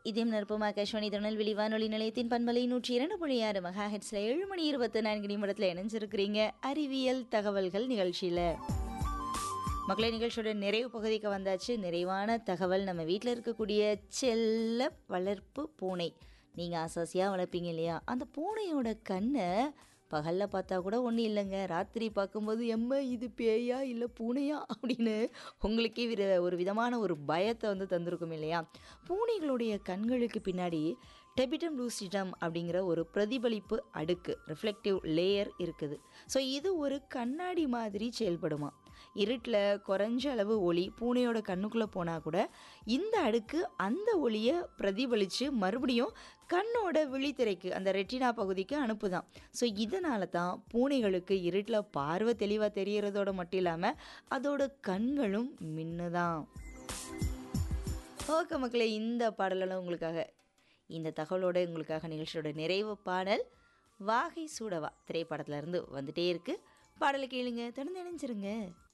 இதயம் நற்புமா ஆகாஷ்வாணி திருநெல்வேலி வானொலி நிலையத்தின் பண்பலை நூற்றி இரண்டு புள்ளி ஆறு மெகா ஹெட்ஸில் ஏழு மணி இருபத்தி நான்கு நிமிடத்தில் இணைஞ்சிருக்கிறீங்க அறிவியல் தகவல்கள் நிகழ்ச்சியில் மக்களே நிகழ்ச்சியோட நிறைவு பகுதிக்கு வந்தாச்சு நிறைவான தகவல் நம்ம வீட்டில் இருக்கக்கூடிய செல்ல வளர்ப்பு பூனை நீங்கள் ஆசாசியாக வளர்ப்பீங்க இல்லையா அந்த பூனையோட கண்ணை பகலில் பார்த்தா கூட ஒன்றும் இல்லைங்க ராத்திரி பார்க்கும்போது எம்ம இது பேயா இல்லை பூனையா அப்படின்னு உங்களுக்கே விர ஒரு விதமான ஒரு பயத்தை வந்து தந்திருக்கும் இல்லையா பூனைகளுடைய கண்களுக்கு பின்னாடி டெபிடம் லூசிடம் அப்படிங்கிற ஒரு பிரதிபலிப்பு அடுக்கு ரிஃப்ளெக்டிவ் லேயர் இருக்குது ஸோ இது ஒரு கண்ணாடி மாதிரி செயல்படுமா இருட்டில் குறைஞ்ச அளவு ஒளி பூனையோட கண்ணுக்குள்ளே போனால் கூட இந்த அடுக்கு அந்த ஒளியை பிரதிபலித்து மறுபடியும் கண்ணோட விழித்திரைக்கு அந்த ரெட்டினா பகுதிக்கு அனுப்புதான் ஸோ இதனால தான் பூனைகளுக்கு இருட்டில் பார்வை தெளிவாக தெரியறதோட மட்டும் இல்லாமல் அதோட கண்களும் மின்னுதான் ஓகே மக்களே இந்த பாடலெல்லாம் உங்களுக்காக இந்த தகவலோட உங்களுக்காக நிகழ்ச்சியோட நிறைவு பாடல் வாகை சூடவா திரைப்படத்துல இருந்து வந்துட்டே இருக்கு பாடலை கேளுங்க தொடர்ந்து இணைஞ்சிருங்க